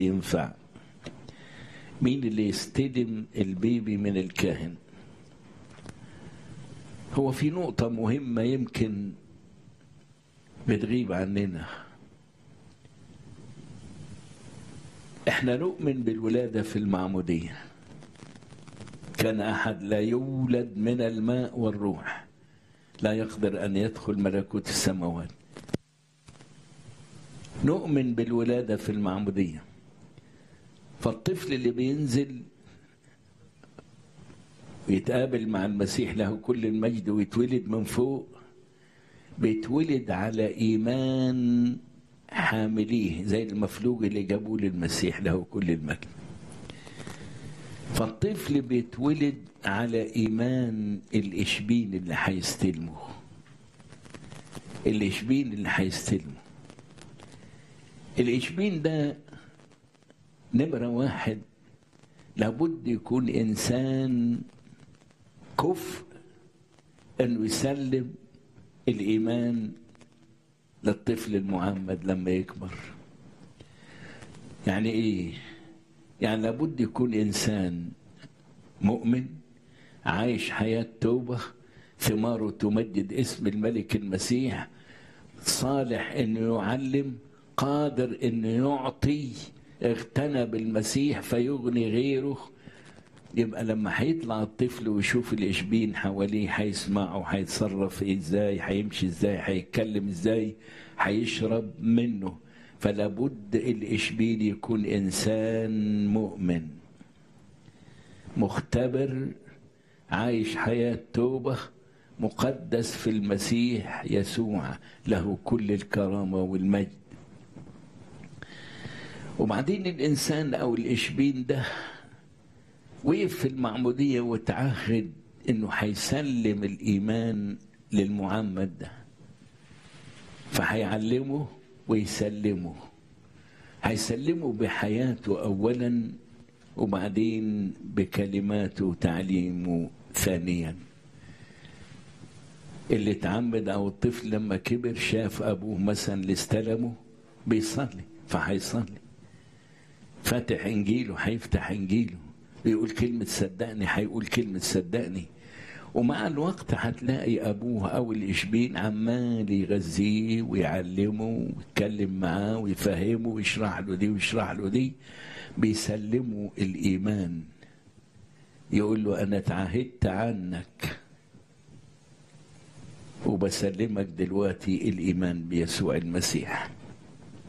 ينفع مين اللي يستلم البيبي من الكاهن هو في نقطة مهمة يمكن بتغيب عننا احنا نؤمن بالولادة في المعمودية كان أحد لا يولد من الماء والروح لا يقدر أن يدخل ملكوت السماوات نؤمن بالولادة في المعمودية فالطفل اللي بينزل ويتقابل مع المسيح له كل المجد ويتولد من فوق بيتولد على إيمان حامليه زي المفلوج اللي جابوه للمسيح له كل المجد فالطفل بيتولد على إيمان الإشبين اللي هيستلمه الإشبين اللي هيستلمه الإشبين ده نمرة واحد لابد يكون إنسان كفء أنه يسلم الإيمان للطفل المعمد لما يكبر يعني إيه؟ يعني لابد يكون إنسان مؤمن عايش حياة توبة ثماره تمجد اسم الملك المسيح صالح انه يعلم قادر انه يعطي اغتنى بالمسيح فيغني غيره يبقى لما هيطلع الطفل ويشوف الاشبين حواليه هيسمعه هيتصرف ازاي هيمشي ازاي هيتكلم ازاي هيشرب منه فلا بد الاشبين يكون انسان مؤمن مختبر عايش حياه توبه مقدس في المسيح يسوع له كل الكرامه والمجد وبعدين الانسان او الاشبين ده وقف في المعموديه وتعهد انه هيسلم الايمان للمعمد ده فهيعلمه ويسلمه هيسلمه بحياته اولا وبعدين بكلماته وتعليمه ثانيا اللي اتعمد او الطفل لما كبر شاف ابوه مثلا اللي استلمه بيصلي فهيصلي فاتح انجيله هيفتح انجيله بيقول كلمة صدقني هيقول كلمة صدقني ومع الوقت هتلاقي أبوه أو الإشبين عمال يغذيه ويعلمه ويتكلم معاه ويفهمه ويشرح له دي ويشرح له دي بيسلموا الإيمان يقول له أنا اتعهدت عنك وبسلمك دلوقتي الإيمان بيسوع المسيح